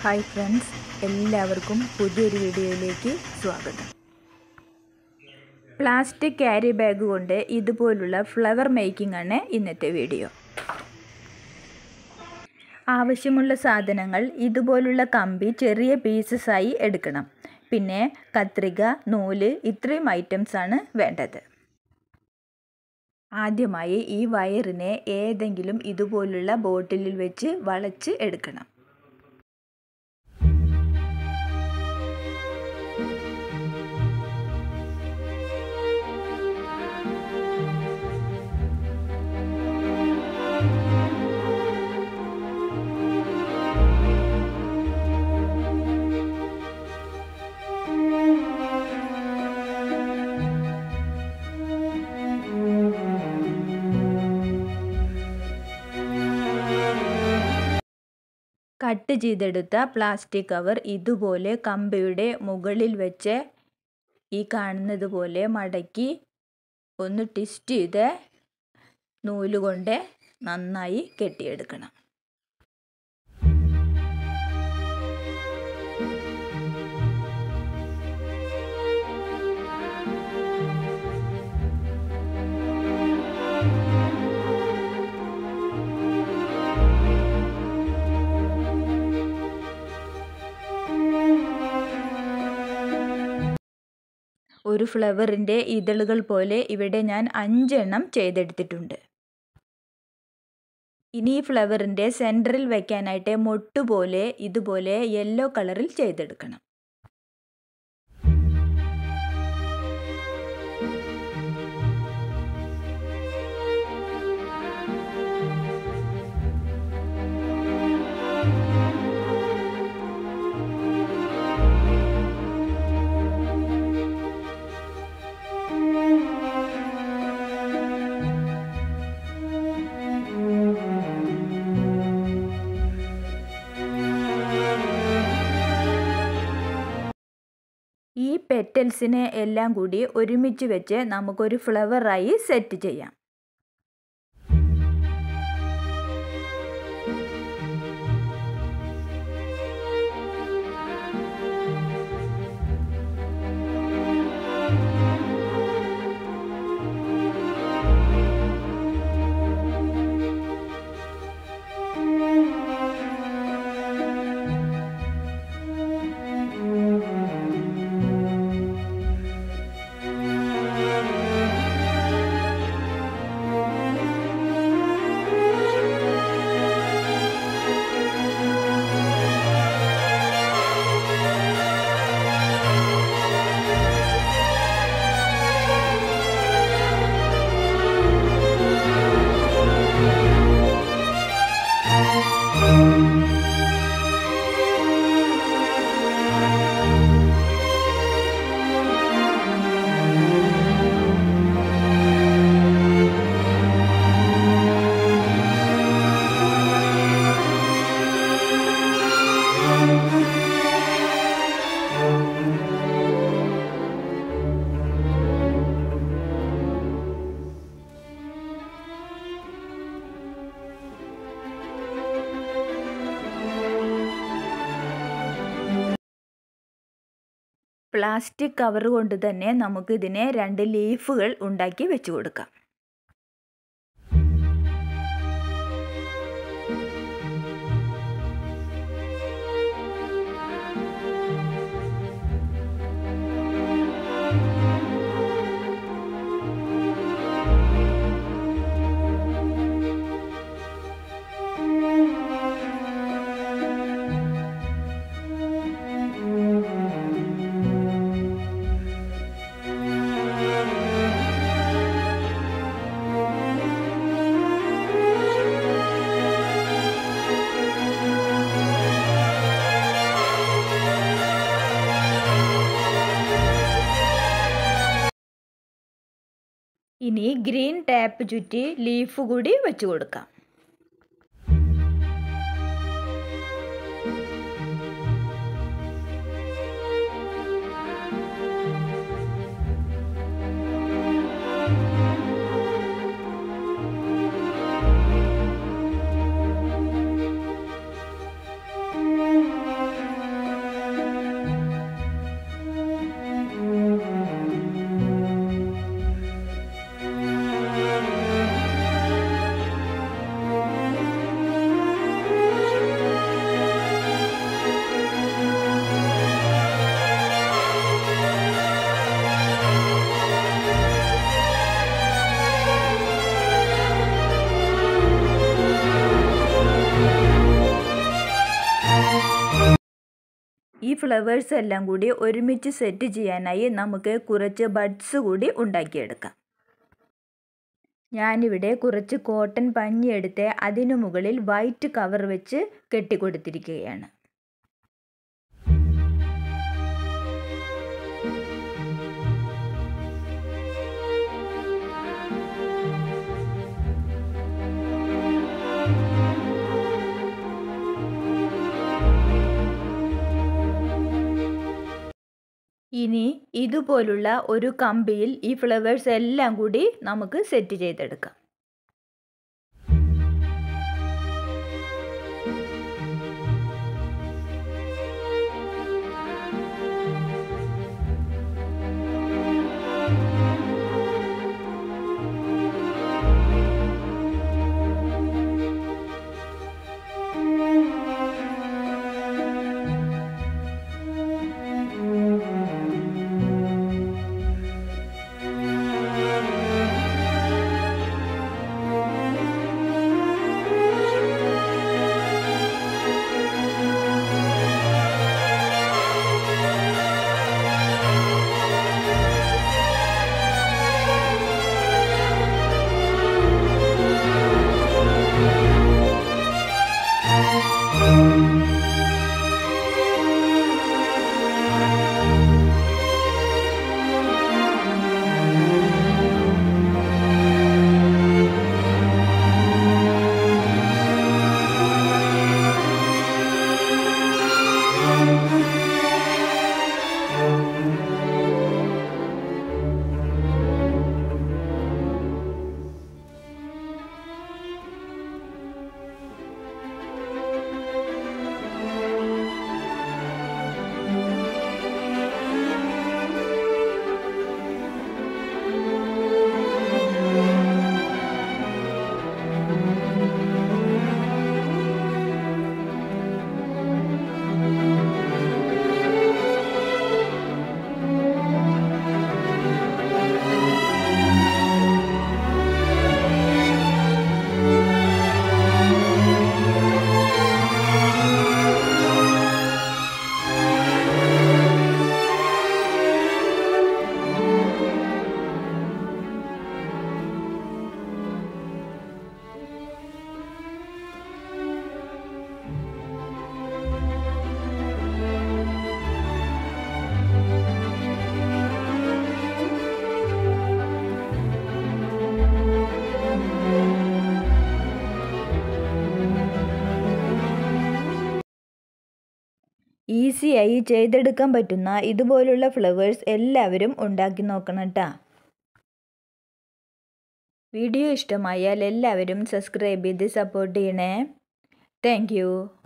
hi friends എല്ലാവർക്കും പുതിയൊരു വീഡിയോയിലേക്ക് സ്വാഗതം പ്ലാസ്റ്റിക് ക്യാരി ബാഗ് കൊണ്ട് ഇതുപോലുള്ള ഫ്ലവർ മേക്കിംഗ് ആണ് ഇന്നത്തെ വീഡിയോ ആവശ്യമുള്ള സാധനങ്ങൾ ഇതുപോലുള്ള കമ്പി ചെറിയ പീസസായി എടുക്കണം പിന്നെ കത്രിക നൂല് ഇത്രയും ഐറ്റംസ് ആണ് വേണ്ടത് ആദ്യമായി ഈ വയറിനെ ഏതെങ്കിലും ഇതുപോലുള്ള ബോട്ടിലിൽ വെച്ച് വളച്ച് എടുക്കണം കട്ട് ചെയ്തെടുത്ത പ്ലാസ്റ്റിക് കവർ ഇതുപോലെ കമ്പിയുടെ മുകളിൽ വെച്ച് ഈ കാണുന്നത് പോലെ മടക്കി ഒന്ന് ട്വിസ്റ്റ് ചെയ്ത് നൂലുകൊണ്ട് നന്നായി കെട്ടിയെടുക്കണം ഒരു ഫ്ലവറിൻ്റെ ഇതളുകൾ പോലെ ഇവിടെ ഞാൻ അഞ്ചെണ്ണം ചെയ്തെടുത്തിട്ടുണ്ട് ഇനി ഈ ഫ്ലവറിൻ്റെ സെൻറ്ററിൽ വയ്ക്കാനായിട്ട് മൊട്ടുപോലെ ഇതുപോലെ യെല്ലോ കളറിൽ ചെയ്തെടുക്കണം ഈ പെറ്റൽസിനെ എല്ലാം കൂടി ഒരുമിച്ച് വെച്ച് നമുക്കൊരു ഫ്ലവറായി സെറ്റ് ചെയ്യാം പ്ലാസ്റ്റിക് കവർ കൊണ്ട് തന്നെ നമുക്ക് ഇതിനെ രണ്ട് ലീഫുകൾ ഉണ്ടാക്കി വെച്ചു കൊടുക്കാം ഇനി ഗ്രീൻ ടാപ്പ് ചുറ്റി ലീഫ് കൂടി വെച്ച് കൊടുക്കാം ഈ ഫ്ലവേഴ്സ് എല്ലാം കൂടി ഒരുമിച്ച് സെറ്റ് ചെയ്യാനായി നമുക്ക് കുറച്ച് ബഡ്സ് കൂടി ഉണ്ടാക്കിയെടുക്കാം ഞാനിവിടെ കുറച്ച് കോട്ടൺ പഞ്ഞി എടുത്ത് അതിനു മുകളിൽ വൈറ്റ് കവർ വെച്ച് കെട്ടിക്കൊടുത്തിരിക്കുകയാണ് ഇനി ഇതുപോലുള്ള ഒരു കമ്പിയിൽ ഈ ഫ്ലവേഴ്സ് എല്ലാം കൂടി നമുക്ക് സെറ്റ് ചെയ്തെടുക്കാം ഈസിയായി ചെയ്തെടുക്കാൻ പറ്റുന്ന ഇതുപോലുള്ള ഫ്ലവേഴ്സ് എല്ലാവരും ഉണ്ടാക്കി നോക്കണം കേട്ടോ വീഡിയോ ഇഷ്ടമായാൽ എല്ലാവരും സബ്സ്ക്രൈബ് ചെയ്ത് സപ്പോർട്ട് ചെയ്യണേ താങ്ക്